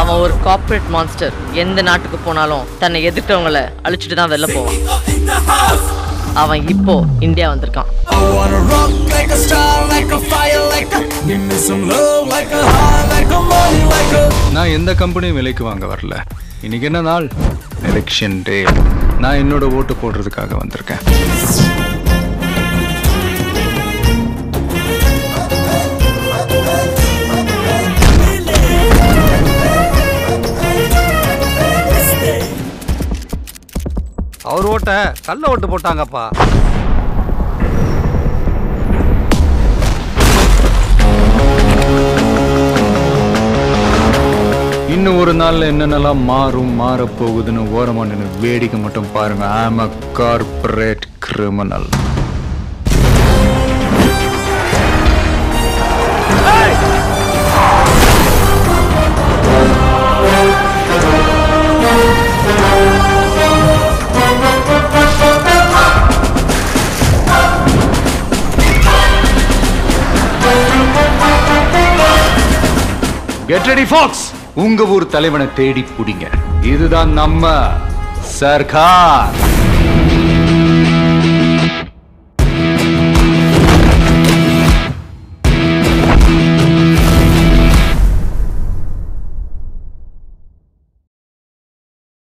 அவன் ஒரு corporate monster எந்த நாட்டுக்கு போனாலும் தன்னை எதிர்க்கிறவங்கள அழிச்சிட்டு தான் வெளில போவான் அவன் இப்போ இந்தியா வந்திருக்கான் I wanna rock like a star, like a fire, like a. Give me some love, like a heart, like a money, like a. நான் எந்த கம்பெனியும் விலைக்கு வாங்க வரல இன்னைக்கு என்ன நாள் எலெக்ஷன் டே நான் என்னோட ஓட்டு போடுறதுக்காக வந்திருக்கேன் அவர் ஓட்ட கள்ள ஓட்டு போட்டாங்கப்பா இன்னும் ஒரு நாள்ல என்னென்னலாம் மாறும் மாறப் போகுதுன்னு ஓரமா நின்று வேடிக்கை மட்டும் பாருங்க I'm a corporate criminal get ready folks உங்க ஊர் தலைவனை தேடி புடிங்க இதுதான் நம்ம சர்க்கார்